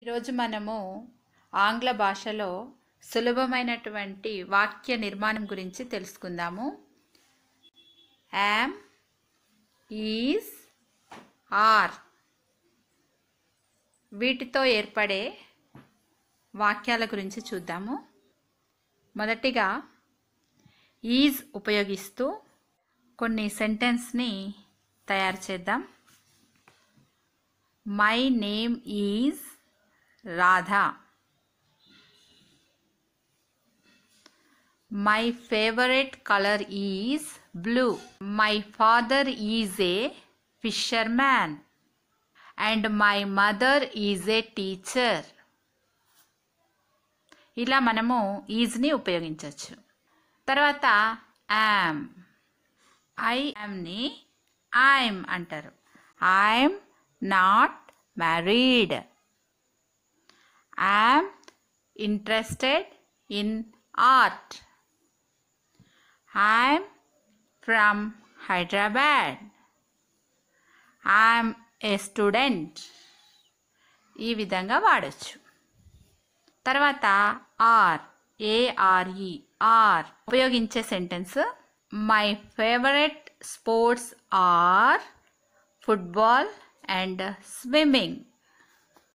ఈరోజు మనము ఆంగ్ల భాషలో సులభమైనటువంటి వాక్య నిర్మాణం గురించి తెలుసుకుందాము యామ్ ఈజ్ ఆర్ వీటితో ఏర్పడే వాక్యాల గురించి చూద్దాము మొదటిగా ఈజ్ ఉపయోగిస్తూ కొన్ని సెంటెన్స్ని తయారు చేద్దాం my name is Radha my favourite colour is blue my father is a fisherman and my mother is a teacher ఇలా మనము ఈజ్ని ఉపయోగించవచ్చు తర్వాత యామ్ ఐ యామ్ని ఐమ్ అంటారు I'm not married I'm interested in art I'm from Hyderabad I'm a student ఈ విధంగా వాడచ్చు తర్వాత ఆర్ ఏఆర్ఈ ఆర్ ఉపయోగించే sentence my favourite sports are football and swimming